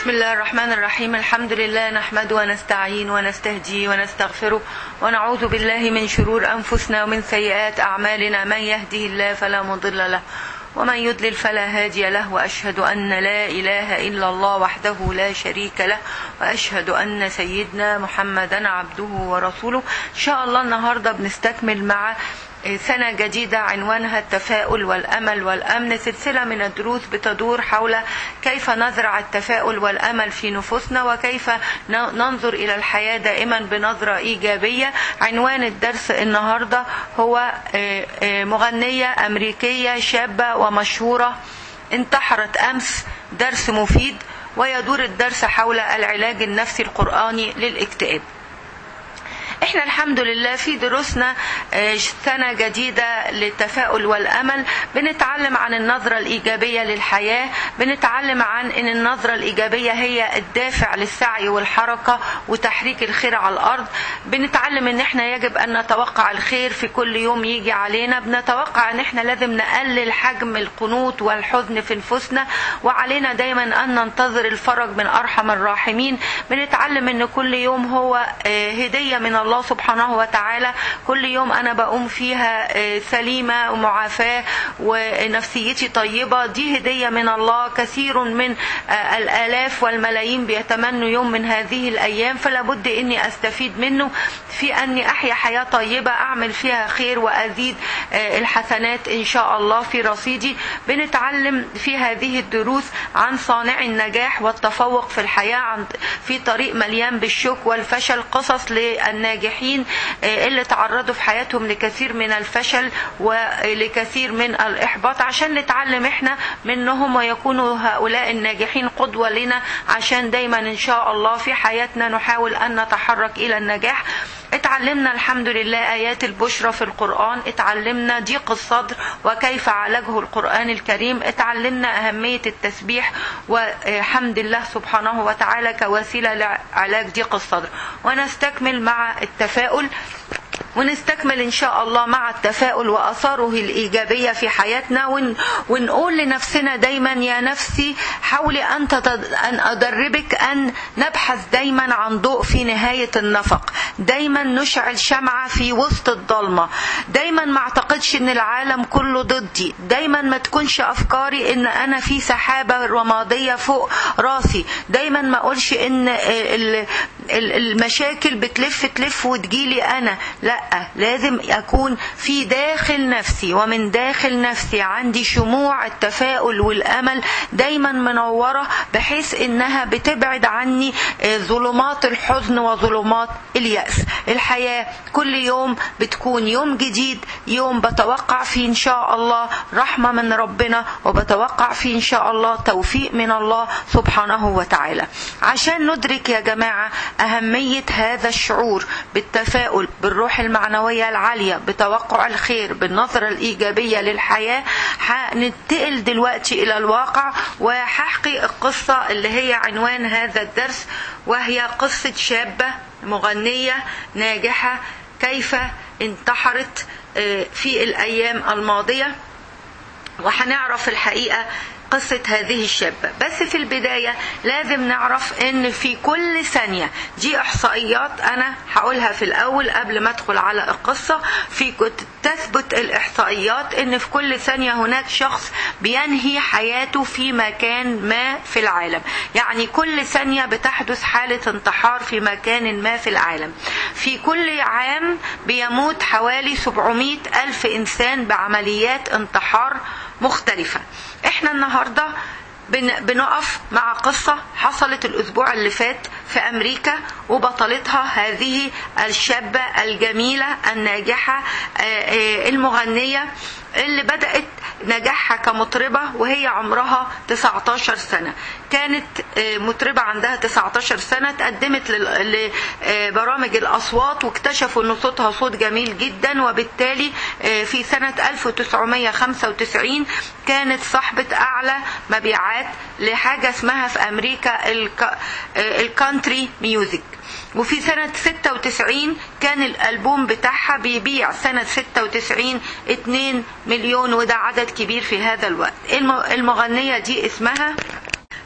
بسم الله الرحمن الرحيم الحمد لله نحمد ونستعين ونستهدي ونستغفره ونعوذ بالله من شرور أنفسنا ومن سيئات أعمالنا من يهده الله فلا مضل له ومن يضلل فلا هادي له وأشهد أن لا إله إلا الله وحده لا شريك له وأشهد أن سيدنا محمدا عبده ورسوله إن شاء الله النهاردة بنستكمل مع سنة جديدة عنوانها التفاؤل والأمل والأمن سلسلة من الدروس بتدور حول كيف نزرع التفاؤل والأمل في نفوسنا وكيف ننظر إلى الحياة دائما بنظرة إيجابية عنوان الدرس النهاردة هو مغنية أمريكية شابة ومشهورة انتحرت أمس درس مفيد ويدور الدرس حول العلاج النفسي القرآني للاكتئاب احنا الحمد لله في دروسنا سنة جديدة للتفاؤل والأمل بنتعلم عن النظرة الإيجابية للحياة بنتعلم عن ان النظرة الإيجابية هي الدافع للسعي والحركة وتحريك الخير على الأرض بنتعلم ان احنا يجب أن نتوقع الخير في كل يوم يجي علينا بنتوقع ان احنا لازم نقلل حجم القنوط والحزن في نفوسنا وعلينا دايما أن ننتظر الفرج من أرحم الراحمين بنتعلم ان كل يوم هو هدية من الله الله سبحانه وتعالى كل يوم أنا بقوم فيها سليمة ومعافاة ونفسيتي طيبة دي هدية من الله كثير من الآلاف والملايين بيتمنوا يوم من هذه الأيام فلا بد إني أستفيد منه في أني أحيا حياة طيبة أعمل فيها خير وأزيد الحسنات إن شاء الله في رصيدي بنتعلم في هذه الدروس عن صانع النجاح والتفوق في الحياة عن في طريق مليان بالشك والفشل قصص للناجحين الناجحين اللي تعرضوا في حياتهم لكثير من الفشل ولكثير من الإحباط عشان نتعلم احنا منهم ويكونوا هؤلاء الناجحين قدوة لنا عشان دايما إن شاء الله في حياتنا نحاول أن نتحرك إلى النجاح اتعلمنا الحمد لله آيات البشرى في القرآن اتعلمنا ضيق الصدر وكيف عالجه القرآن الكريم اتعلمنا أهمية التسبيح وحمد الله سبحانه وتعالى كوسيلة لعلاج ضيق الصدر ونستكمل مع التفاؤل ونستكمل إن شاء الله مع التفاؤل وأثاره الإيجابية في حياتنا ون... ونقول لنفسنا دايما يا نفسي حاولي أن, تد... أن أدربك أن نبحث دايما عن ضوء في نهاية النفق دايما نشعل شمعة في وسط الضلمة دايما ما اعتقدش ان العالم كله ضدي دايما ما تكونش افكاري ان انا في سحابة رمادية فوق راسي دايما ما اقولش ان المشاكل بتلف تلف وتجيلي انا لا لازم اكون في داخل نفسي ومن داخل نفسي عندي شموع التفاؤل والامل دايما منوره بحيث انها بتبعد عني ظلمات الحزن وظلمات الياس الحياه كل يوم بتكون يوم جديد يوم بتوقع فيه ان شاء الله رحمه من ربنا وبتوقع فيه ان شاء الله توفيق من الله سبحانه وتعالى عشان ندرك يا جماعه اهميه هذا الشعور بالتفاؤل بالروح المعنوية العالية بتوقع الخير بالنظرة الإيجابية للحياة هننتقل دلوقتي إلى الواقع وهحكي القصة اللي هي عنوان هذا الدرس وهي قصة شابة مغنية ناجحة كيف انتحرت في الأيام الماضية وهنعرف الحقيقة قصة هذه الشابة بس في البداية لازم نعرف ان في كل ثانية دي احصائيات انا هقولها في الاول قبل ما ادخل على القصة في تثبت الاحصائيات ان في كل ثانية هناك شخص بينهي حياته في مكان ما في العالم يعني كل ثانية بتحدث حالة انتحار في مكان ما في العالم في كل عام بيموت حوالي 700 ألف إنسان بعمليات انتحار مختلفة احنا النهاردة بنقف مع قصة حصلت الأسبوع اللي فات في أمريكا وبطلتها هذه الشابة الجميلة الناجحة المغنية اللي بدأت نجاحها كمطربة وهي عمرها 19 سنة كانت مطربة عندها 19 سنة تقدمت لبرامج الأصوات واكتشفوا أن صوتها صوت جميل جدا وبالتالي في سنة 1995 كانت صاحبة أعلى مبيعات لحاجة اسمها في أمريكا الكانتري ميوزك وفي سنة 96 كان الألبوم بتاعها بيبيع سنة 96 2 مليون وده عدد كبير في هذا الوقت المغنية دي اسمها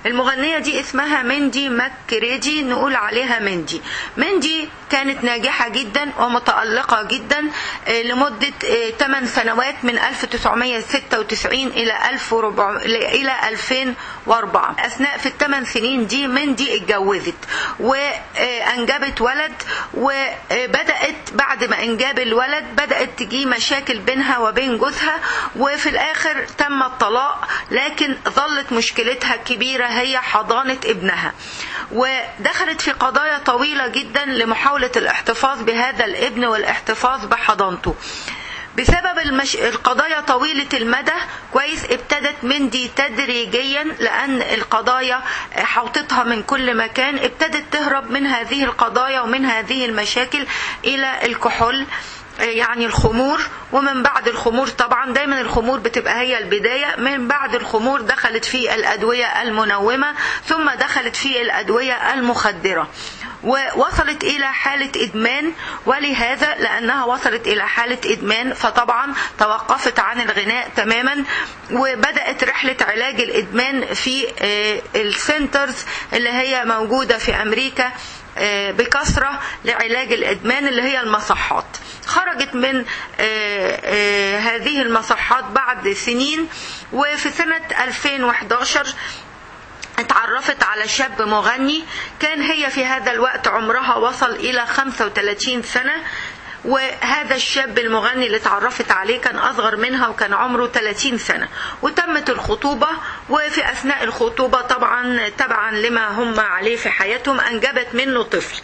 المغنية دي اسمها مندي ماكريدي نقول عليها مندي مندي كانت ناجحة جدا ومتألقة جدا آه، لمدة 8 سنوات من 1996 إلى 1400 إلى 2004 أثناء في الثمان سنين دي مندي اتجوزت وأنجبت ولد وبدأت بعد ما انجاب الولد بدأت تجي مشاكل بينها وبين جوزها وفي الآخر تم الطلاق لكن ظلت مشكلتها الكبيرة هي حضانة ابنها ودخلت في قضايا طويلة جدا لمحاولة الاحتفاظ بهذا الابن والاحتفاظ بحضانته بسبب المش... القضايا طويلة المدى كويس ابتدت مندي تدريجيا لأن القضايا حوطتها من كل مكان ابتدت تهرب من هذه القضايا ومن هذه المشاكل إلى الكحول يعني الخمور ومن بعد الخمور طبعا دايما الخمور بتبقى هي البداية من بعد الخمور دخلت في الأدوية المنومة ثم دخلت في الأدوية المخدرة ووصلت إلى حالة إدمان ولهذا لأنها وصلت إلى حالة إدمان فطبعا توقفت عن الغناء تماما وبدأت رحلة علاج الإدمان في السنترز اللي هي موجودة في أمريكا بكثرة لعلاج الإدمان اللي هي المصحات خرجت من هذه المصحات بعد سنين وفي سنة 2011 اتعرفت على شاب مغني كان هي في هذا الوقت عمرها وصل إلى 35 سنة وهذا الشاب المغني اللي اتعرفت عليه كان أصغر منها وكان عمره 30 سنة وتمت الخطوبة وفي أثناء الخطوبة طبعا تبعا لما هم عليه في حياتهم أنجبت منه طفل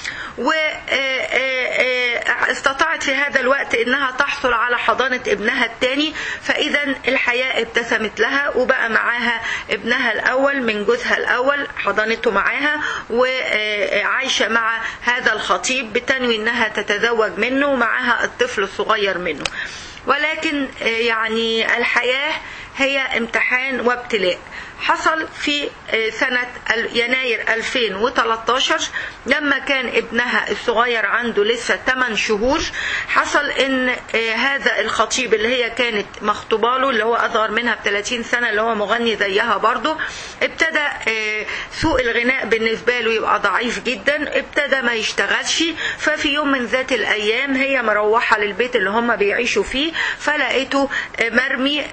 واستطاعت في هذا الوقت انها تحصل على حضانة ابنها الثاني فاذا الحياة ابتسمت لها وبقى معاها ابنها الاول من جوزها الاول حضانته معاها وعايشة مع هذا الخطيب بتنوي انها تتزوج منه ومعاها الطفل الصغير منه ولكن يعني الحياة هي امتحان وابتلاء حصل في سنة يناير 2013 لما كان ابنها الصغير عنده لسه 8 شهور حصل ان هذا الخطيب اللي هي كانت مخطوبه له اللي هو اصغر منها ب 30 سنة اللي هو مغني زيها برضه ابتدى سوق الغناء بالنسبة له يبقى ضعيف جدا ابتدى ما يشتغلش ففي يوم من ذات الايام هي مروحة للبيت اللي هم بيعيشوا فيه فلقيته مرمي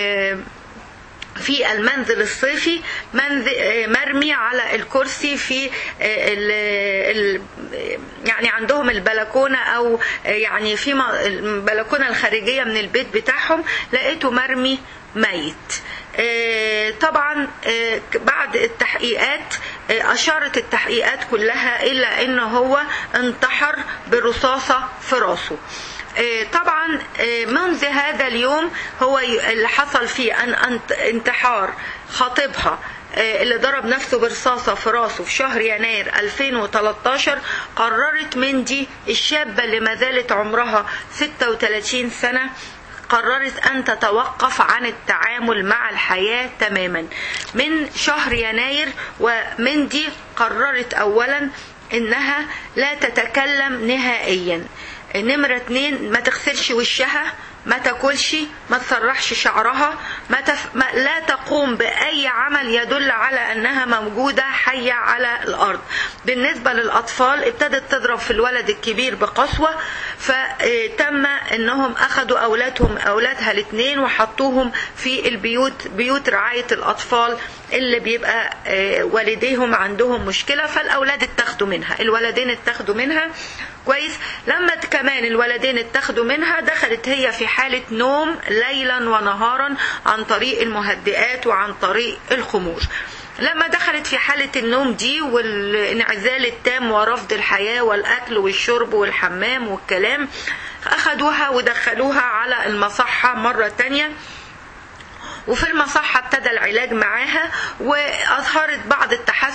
في المنزل الصيفي مرمي على الكرسي في ال ال يعني عندهم البلكونه او يعني في البلكونه الخارجيه من البيت بتاعهم لقيته مرمي ميت طبعا بعد التحقيقات اشارت التحقيقات كلها الى ان هو انتحر برصاصه في راسه طبعا منذ هذا اليوم هو اللي حصل فيه أن انتحار خطيبها اللي ضرب نفسه برصاصة في راسه في شهر يناير 2013 قررت مندي الشابة اللي ما زالت عمرها 36 سنة قررت أن تتوقف عن التعامل مع الحياة تماما من شهر يناير ومندي قررت أولا إنها لا تتكلم نهائيا نمرة اتنين ما تغسلش وشها ما تاكلش ما تسرحش شعرها ما, تف... ما لا تقوم بأي عمل يدل على أنها موجودة حية على الأرض بالنسبة للأطفال ابتدت تضرب في الولد الكبير بقسوة فتم أنهم أخذوا أولادهم أولادها الاثنين وحطوهم في البيوت بيوت رعاية الأطفال اللي بيبقى والديهم عندهم مشكلة فالأولاد اتخذوا منها الولدين اتخذوا منها كويس لما كمان الولدين اتخذوا منها دخلت هي في حالة نوم ليلا ونهارا عن طريق المهدئات وعن طريق الخمور لما دخلت في حالة النوم دي والانعزال التام ورفض الحياة والأكل والشرب والحمام والكلام أخدوها ودخلوها على المصحة مرة تانية وفي المصحة ابتدى العلاج معاها وأظهرت بعض التحسن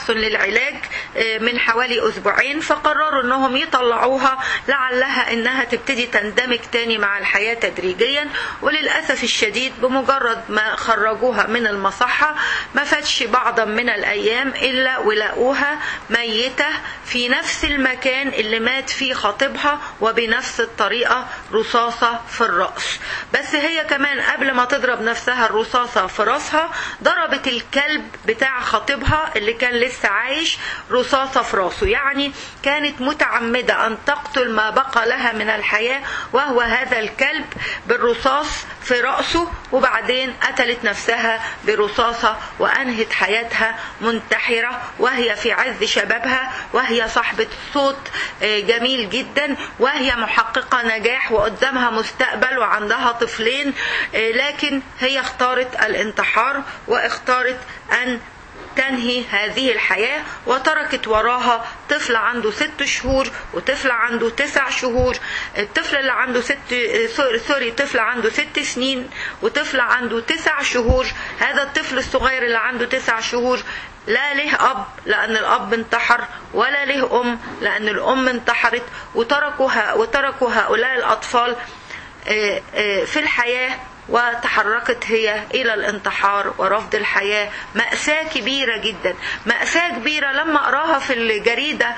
تحسن للعلاج من حوالي أسبوعين فقرروا أنهم يطلعوها لعلها أنها تبتدي تندمج تاني مع الحياة تدريجيا وللأسف الشديد بمجرد ما خرجوها من المصحة ما فاتش بعضا من الأيام إلا ولقوها ميتة في نفس المكان اللي مات فيه خطيبها وبنفس الطريقة رصاصة في الرأس بس هي كمان قبل ما تضرب نفسها الرصاصة في راسها ضربت الكلب بتاع خطيبها اللي كان لسه عايش رصاصة في راسه يعني كانت متعمدة أن تقتل ما بقى لها من الحياة وهو هذا الكلب بالرصاص في رأسه وبعدين قتلت نفسها برصاصة وأنهت حياتها منتحرة وهي في عز شبابها وهي صاحبة صوت جميل جدا وهي محققة نجاح وقدامها مستقبل وعندها طفلين لكن هي اختارت الانتحار واختارت أن تنهي هذه الحياة وتركت وراها طفل عنده ست شهور وطفل عنده تسع شهور الطفل اللي عنده ست سوري طفل عنده ست سنين وطفل عنده تسع شهور هذا الطفل الصغير اللي عنده تسع شهور لا له أب لأن الأب انتحر ولا له أم لأن الأم انتحرت وتركوا وتركوا هؤلاء الأطفال في الحياة وتحركت هي إلى الانتحار ورفض الحياة مأساة كبيرة جدا مأساة كبيرة لما أراها في الجريدة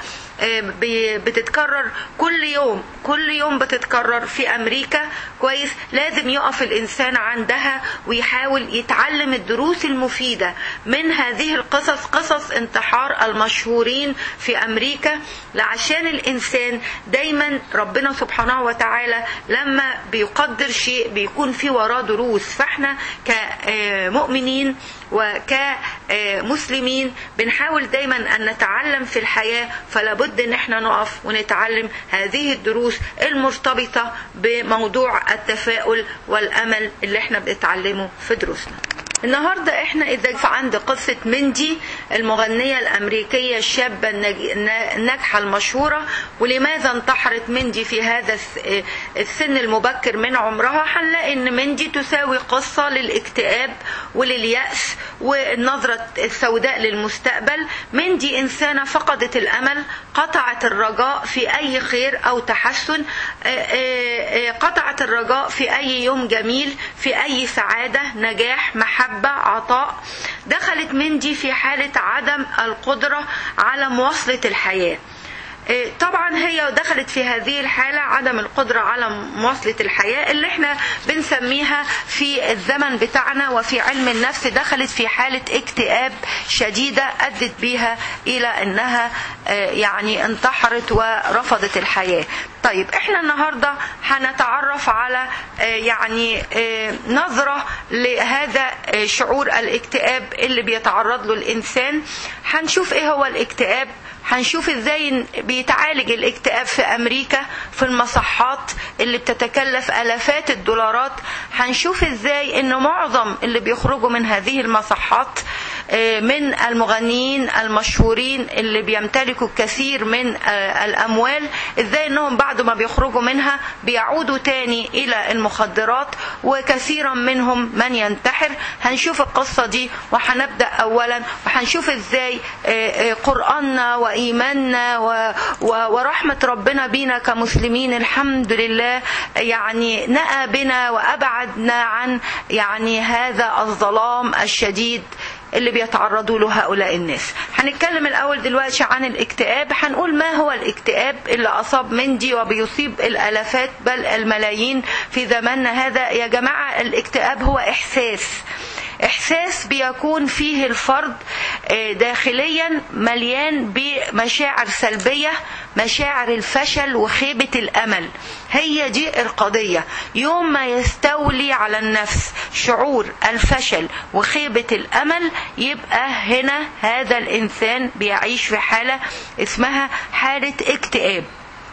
بتتكرر كل يوم كل يوم بتتكرر في أمريكا كويس لازم يقف الإنسان عندها ويحاول يتعلم الدروس المفيدة من هذه القصص قصص انتحار المشهورين في أمريكا لعشان الإنسان دايما ربنا سبحانه وتعالى لما بيقدر شيء بيكون في وراه دروس فاحنا كمؤمنين وكمسلمين بنحاول دايما أن نتعلم في الحياة فلا بد ان احنا نقف ونتعلم هذه الدروس المرتبطة بموضوع التفاؤل والأمل اللي احنا بنتعلمه في دروسنا النهاردة احنا اذا عند قصة مندي المغنية الامريكية الشابة الناجحة المشهورة ولماذا انتحرت مندي في هذا السن المبكر من عمرها هنلاقي ان مندي تساوي قصة للاكتئاب ولليأس والنظرة السوداء للمستقبل مندي انسانة فقدت الامل قطعت الرجاء في اي خير او تحسن قطعت الرجاء في اي يوم جميل في اي سعادة نجاح محبة محبة عطاء دخلت مندي في حالة عدم القدرة على مواصلة الحياة طبعا هي دخلت في هذه الحالة عدم القدرة على مواصلة الحياة اللي احنا بنسميها في الزمن بتاعنا وفي علم النفس دخلت في حالة اكتئاب شديدة أدت بها إلى أنها يعني انتحرت ورفضت الحياة طيب احنا النهاردة هنتعرف على يعني نظرة لهذا شعور الاكتئاب اللي بيتعرض له الإنسان هنشوف ايه هو الاكتئاب هنشوف ازاي بيتعالج الاكتئاب في امريكا في المصحات اللي بتتكلف الافات الدولارات هنشوف ازاي ان معظم اللي بيخرجوا من هذه المصحات من المغنيين المشهورين اللي بيمتلكوا كثير من الاموال ازاي انهم بعد ما بيخرجوا منها بيعودوا تاني الى المخدرات وكثيرا منهم من ينتحر هنشوف القصة دي وهنبدأ اولا وهنشوف ازاي قرآننا وايماننا ورحمة ربنا بينا كمسلمين الحمد لله يعني نأى بنا وابعدنا عن يعني هذا الظلام الشديد اللي بيتعرضوا له هؤلاء الناس هنتكلم الأول دلوقتي عن الاكتئاب هنقول ما هو الاكتئاب اللي أصاب مندي وبيصيب الألافات بل الملايين في زماننا هذا يا جماعة الاكتئاب هو إحساس احساس بيكون فيه الفرد داخليا مليان بمشاعر سلبيه مشاعر الفشل وخيبه الامل هي دي القضيه يوم ما يستولي على النفس شعور الفشل وخيبه الامل يبقى هنا هذا الانسان بيعيش في حاله اسمها حاله اكتئاب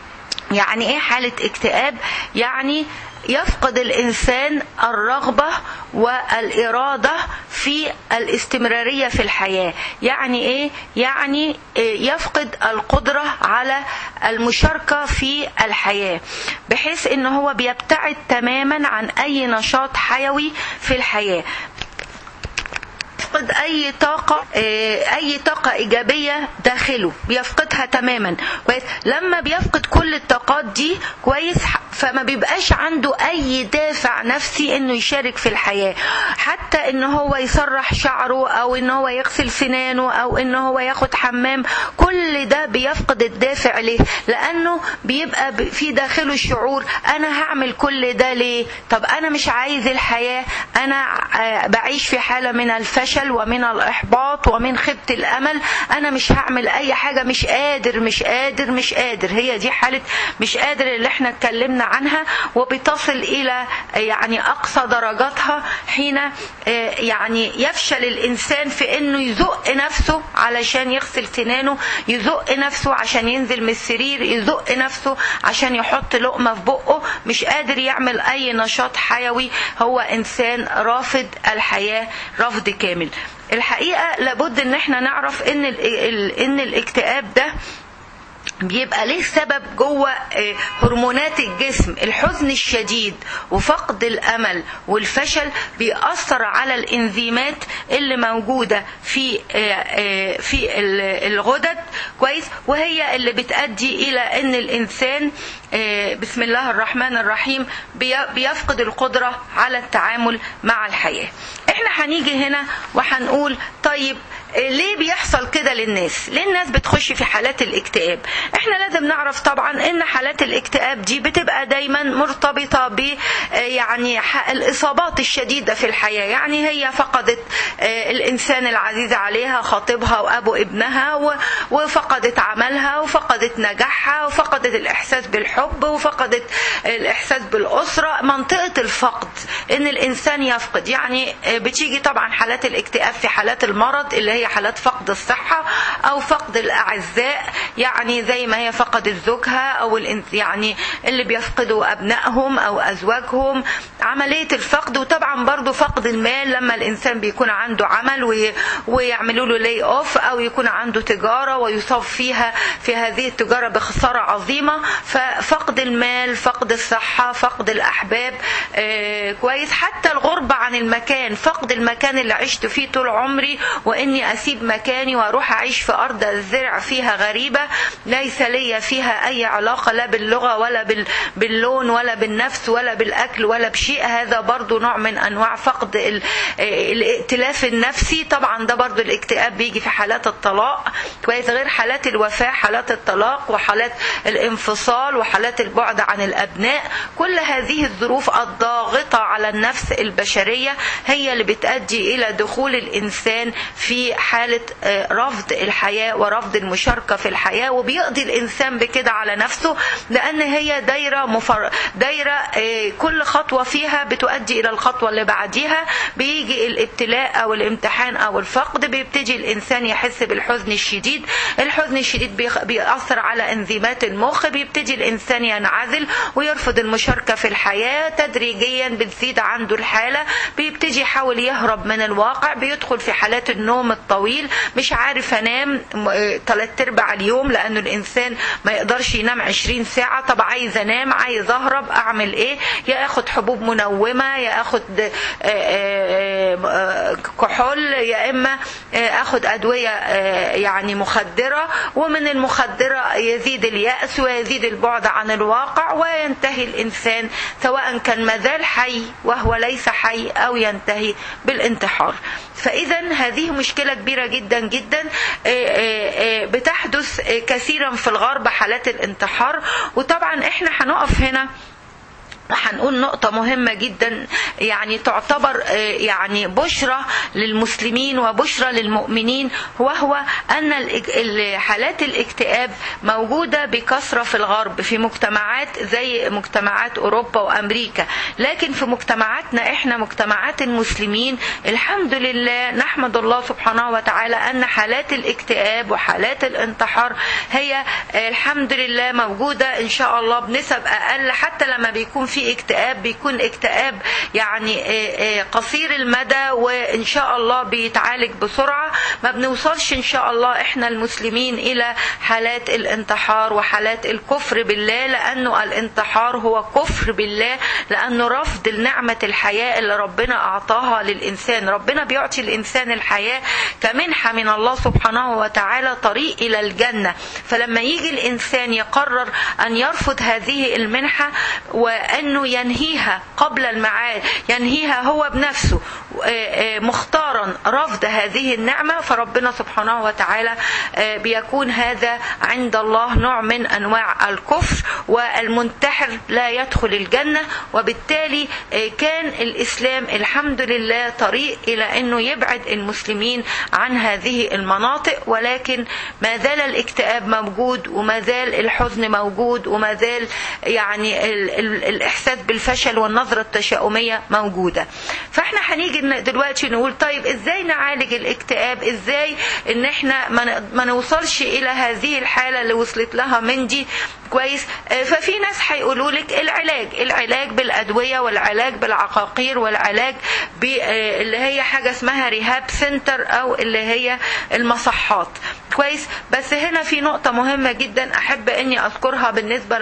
يعني ايه حاله اكتئاب يعني يفقد الانسان الرغبه والاراده في الاستمراريه في الحياه يعني ايه يعني يفقد القدره على المشاركه في الحياه بحيث ان هو بيبتعد تماما عن اي نشاط حيوي في الحياه بيفقد اي طاقه آه، اي طاقه ايجابيه داخله بيفقدها تماما كويس لما بيفقد كل الطاقات دي كويس فما بيبقاش عنده اي دافع نفسي انه يشارك في الحياه حتى ان هو يسرح شعره او ان هو يغسل سنانه او ان هو ياخد حمام كل ده بيفقد الدافع ليه لانه بيبقى ب- في داخله الشعور انا هعمل كل ده ليه طب انا مش عايز الحياه انا آه، بعيش في حاله من الفشل ومن الاحباط ومن خيبه الامل انا مش هعمل اي حاجه مش قادر مش قادر مش قادر هي دي حاله مش قادر اللي احنا اتكلمنا عنها وبتصل الى يعني اقصى درجاتها حين آه، يعني يفشل الانسان في انه يزق نفسه علشان يغسل سنانه يزق نفسه عشان ينزل من السرير يزق نفسه عشان يحط لقمه في بقه مش قادر يعمل اي نشاط حيوي هو انسان رافض الحياه رفض كامل الحقيقه لابد ان احنا نعرف ان ال- ال- ان الاكتئاب ده بيبقى ليه سبب جوه آه، هرمونات الجسم الحزن الشديد وفقد الامل والفشل بيأثر على الانزيمات اللي موجوده في آه، آه، في ال- الغدد كويس وهي اللي بتؤدي الى ان الانسان آه، بسم الله الرحمن الرحيم بي- بيفقد القدره على التعامل مع الحياه احنا هنيجي هنا وهنقول طيب ليه بيحصل كده للناس ليه الناس بتخش في حالات الاكتئاب احنا لازم نعرف طبعا ان حالات الاكتئاب دي بتبقى دايما مرتبطة ب آه، يعني ح- الاصابات الشديدة في الحياة يعني هي فقدت آه، الانسان العزيز عليها خطيبها وابو ابنها و- وفقدت عملها وفقدت نجاحها وفقدت الاحساس بالحب وفقدت الاحساس بالاسرة منطقة الفقد ان الانسان يفقد يعني آه، بتيجي طبعا حالات الاكتئاب في حالات المرض اللي هي حالات فقد الصحة او فقد الاعزاء يعني زي ما هي فقدت زوجها او الإنس- يعني اللي بيفقدوا ابنائهم او ازواجهم عملية الفقد وطبعا برضو فقد المال لما الانسان بيكون عنده عمل وي- ويعملوا له لي اوف او يكون عنده تجارة ويصاب فيها في هذه التجارة بخسارة عظيمة ففقد المال فقد الصحة فقد الاحباب آه كويس حتى الغربة عن المكان فقد المكان اللي عشت فيه طول عمري واني اسيب مكاني واروح اعيش في ارض الزرع فيها غريبة ليس لي فيها اي علاقة لا باللغة ولا بال- باللون ولا بالنفس ولا بالاكل ولا بشيء هذا برضو نوع من انواع فقد ال- آه، الائتلاف النفسي طبعا ده برضو الاكتئاب بيجي في حالات الطلاق كويس غير حالات الوفاة حالات الطلاق وحالات الانفصال وحالات البعد عن الابناء كل هذه الظروف الضاغطة على النفس البشرية هي اللي بتؤدي الى دخول الانسان في حالة آه، رفض الحياة ورفض المشاركة في الحياة وبيقضي الانسان بكده على نفسه لان هي دايرة مفر... دايرة آه، كل خطوة فيها بتؤدي الى الخطوة اللي بعديها بيجي الابتلاء او الامتحان او الفقد بيبتدي الانسان يحس بالحزن الشديد الحزن الشديد بيخ- بيأثر على انزيمات المخ بيبتدي الانسان ينعزل ويرفض المشاركة في الحياة تدريجيا بتزيد عنده الحالة بيبتدي يحاول يهرب من الواقع بيدخل في حالات النوم الطويل مش عارف انام ثلاث ارباع اليوم لانه الانسان ما يقدرش ينام 20 ساعة طب عايز انام عايز اهرب اعمل ايه يا اخد حبوب منومة يا اخد آه، آه، آه، كحول يا اما آه، اخد ادوية آه، يعني مخدرة ومن المخدرة يزيد اليأس ويزيد البعد عن الواقع وينتهي الانسان سواء كان مازال حي وهو ليس حي او ينتهي بالانتحار فاذا هذه مشكله كبيره جدا جدا آه، آه، آه، بتحدث آه، كثيرا في الغرب حالات الانتحار وطبعا احنا هنقف هنا هنقول نقطة مهمة جدا يعني تعتبر آه، يعني بشرة للمسلمين وبشرة للمؤمنين وهو أن الإج- ال- حالات الاكتئاب موجودة بكثرة في الغرب في مجتمعات زي مجتمعات أوروبا وأمريكا لكن في مجتمعاتنا إحنا مجتمعات المسلمين الحمد لله نحمد الله سبحانه وتعالى أن حالات الاكتئاب وحالات الانتحار هي آه، الحمد لله موجودة إن شاء الله بنسب أقل حتى لما بيكون في في اكتئاب بيكون اكتئاب يعني آه، آه، قصير المدى وان شاء الله بيتعالج بسرعه ما بنوصلش ان شاء الله احنا المسلمين الى حالات الانتحار وحالات الكفر بالله لانه الانتحار هو كفر بالله لانه رفض لنعمه الحياه اللي ربنا اعطاها للانسان ربنا بيعطي الانسان الحياه كمنحه من الله سبحانه وتعالى طريق الى الجنه فلما يجي الانسان يقرر ان يرفض هذه المنحه وانه ينهيها قبل الميعاد ينهيها هو بنفسه آه، آه، مختارا رفض هذه النعمه فربنا سبحانه وتعالى آه، بيكون هذا عند الله نوع من انواع الكفر والمنتحر لا يدخل الجنه وبالتالي آه، كان الاسلام الحمد لله طريق الى انه يبعد المسلمين عن هذه المناطق ولكن ما زال الاكتئاب موجود وما زال الحزن موجود وما زال يعني ال ال الاحساس بالفشل والنظره التشاؤميه موجوده فاحنا هنيجي ن- دلوقتي نقول طيب ازاي نعالج الاكتئاب ازاي ان احنا ما ن- ما نوصلش الى هذه الحاله اللي وصلت لها مندي كويس آه، ففي ناس هيقولوا لك العلاج العلاج بالادويه والعلاج بالعقاقير والعلاج ب آه، اللي هي حاجه اسمها ريهاب سنتر او اللي هي المصحات كويس بس هنا في نقطة مهمة جدا أحب إني أذكرها بالنسبة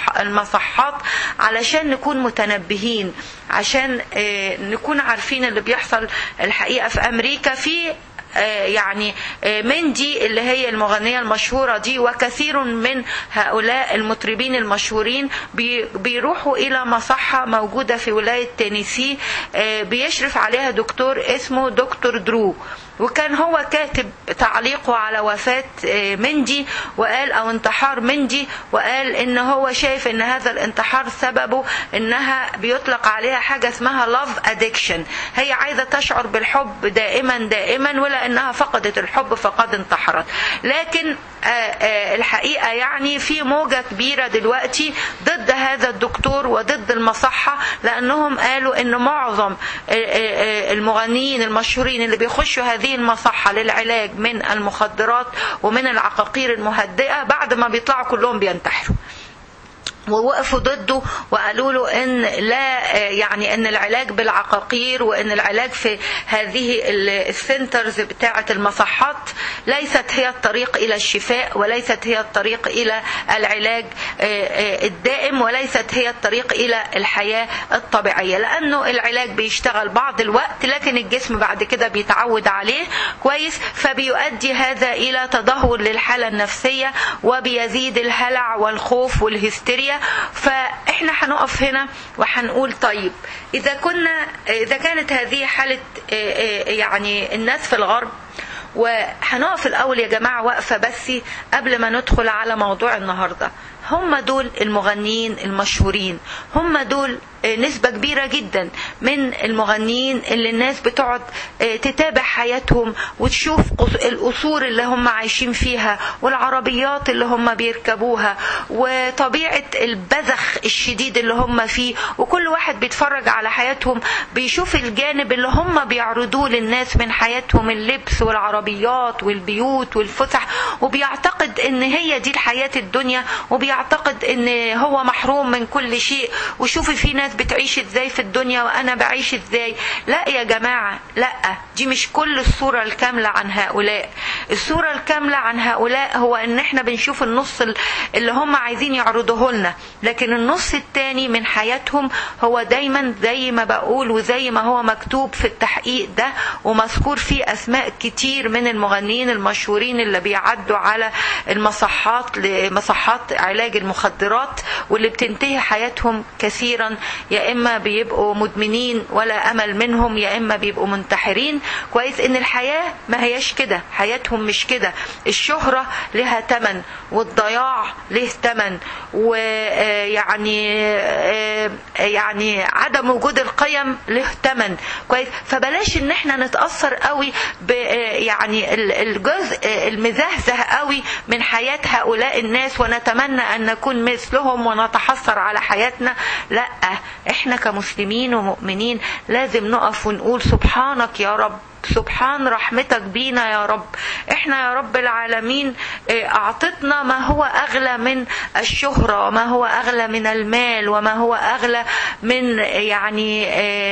للمصحات علشان نكون متنبهين عشان آه، نكون عارفين اللي بيحصل الحقيقة في أمريكا في آه، يعني آه، مندي اللي هي المغنية المشهورة دي وكثير من هؤلاء المطربين المشهورين بي- بيروحوا إلى مصحة موجودة في ولاية تينيسي آه، بيشرف عليها دكتور اسمه دكتور درو وكان هو كاتب تعليقه على وفاة آه، مندي وقال او انتحار مندي وقال ان هو شايف ان هذا الانتحار سببه انها بيطلق عليها حاجة اسمها love addiction هي عايزة تشعر بالحب دائما دائما ولا انها فقدت الحب فقد انتحرت لكن آه، آه، الحقيقة يعني في موجة كبيرة دلوقتي ضد هذا الدكتور وضد المصحة لأنهم قالوا أن معظم آه، آه، المغنيين المشهورين اللي بيخشوا هذه المصحة للعلاج من المخدرات ومن العقاقير المهدئة بعد ما بيطلعوا كلهم بينتحروا ووقفوا ضده وقالوا له ان لا يعني ان العلاج بالعقاقير وان العلاج في هذه السنترز بتاعه المصحات ليست هي الطريق الى الشفاء وليست هي الطريق الى العلاج الدائم وليست هي الطريق الى الحياه الطبيعيه لانه العلاج بيشتغل بعض الوقت لكن الجسم بعد كده بيتعود عليه كويس فبيؤدي هذا الى تدهور للحاله النفسيه وبيزيد الهلع والخوف والهستيريا فاحنا هنقف هنا وهنقول طيب اذا كنا اذا كانت هذه حاله يعني الناس في الغرب وهنقف الاول يا جماعه وقفه بس قبل ما ندخل على موضوع النهارده هم دول المغنيين المشهورين هم دول نسبة كبيرة جدا من المغنيين اللي الناس بتقعد تتابع حياتهم وتشوف القصور اللي هم عايشين فيها والعربيات اللي هم بيركبوها وطبيعة البذخ الشديد اللي هم فيه وكل واحد بيتفرج على حياتهم بيشوف الجانب اللي هم بيعرضوه للناس من حياتهم اللبس والعربيات والبيوت والفسح وبيعتقد ان هي دي الحياة الدنيا وبيعتقد ان هو محروم من كل شيء وشوفي في ناس بتعيش ازاي في الدنيا وانا بعيش ازاي لا يا جماعة لا دي مش كل الصورة الكاملة عن هؤلاء الصورة الكاملة عن هؤلاء هو ان احنا بنشوف النص اللي هم عايزين يعرضوه لنا لكن النص التاني من حياتهم هو دايما زي ما بقول وزي ما هو مكتوب في التحقيق ده ومذكور فيه اسماء كتير من المغنيين المشهورين اللي بيعدوا على المصحات لمصحات علاج المخدرات واللي بتنتهي حياتهم كثيرا يا اما بيبقوا مدمنين ولا امل منهم يا اما بيبقوا منتحرين كويس ان الحياه ما هياش كده حياتهم مش كده الشهره لها تمن والضياع له تمن ويعني يعني عدم وجود القيم له تمن كويس فبلاش ان احنا نتاثر قوي ب يعني الجزء المزهزه قوي من حياه هؤلاء الناس ونتمنى ان نكون مثلهم ونتحسر على حياتنا لا احنا كمسلمين ومؤمنين لازم نقف ونقول سبحانك يا رب سبحان رحمتك بينا يا رب احنا يا رب العالمين اعطتنا ما هو اغلى من الشهرة وما هو اغلى من المال وما هو اغلى من يعني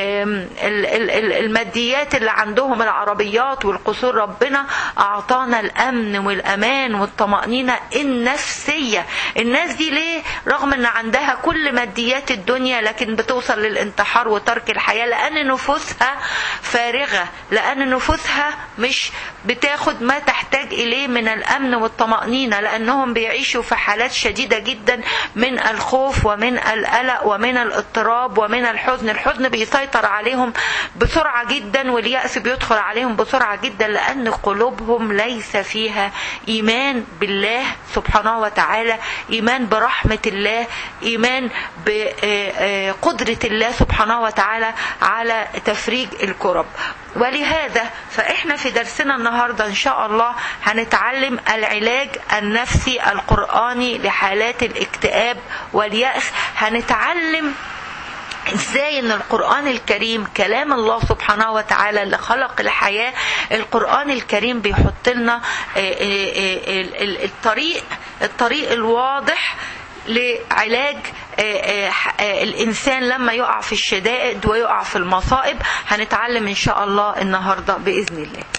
الماديات اللي عندهم العربيات والقصور ربنا اعطانا الامن والامان والطمأنينة النفسية الناس دي ليه رغم ان عندها كل ماديات الدنيا لكن بتوصل للانتحار وترك الحياة لان نفوسها فارغة لان نفوسها مش بتاخد ما تحتاج اليه من الامن والطمأنينة لانهم بيعيشوا في حالات شديدة جدا من الخوف ومن القلق ومن الاضطراب ومن الحزن الحزن بيسيطر عليهم بسرعة جدا واليأس بيدخل عليهم بسرعة جدا لان قلوبهم ليس فيها ايمان بالله سبحانه وتعالى ايمان برحمة الله ايمان بقدرة الله سبحانه وتعالى على تفريج الكرب ولهذا فاحنا في درسنا النهارده ان شاء الله هنتعلم العلاج النفسي القراني لحالات الاكتئاب واليأس هنتعلم ازاي ان القرآن الكريم كلام الله سبحانه وتعالى اللي خلق الحياة القرآن الكريم بيحط لنا الطريق الطريق الواضح لعلاج الانسان لما يقع في الشدائد ويقع في المصائب هنتعلم ان شاء الله النهارده باذن الله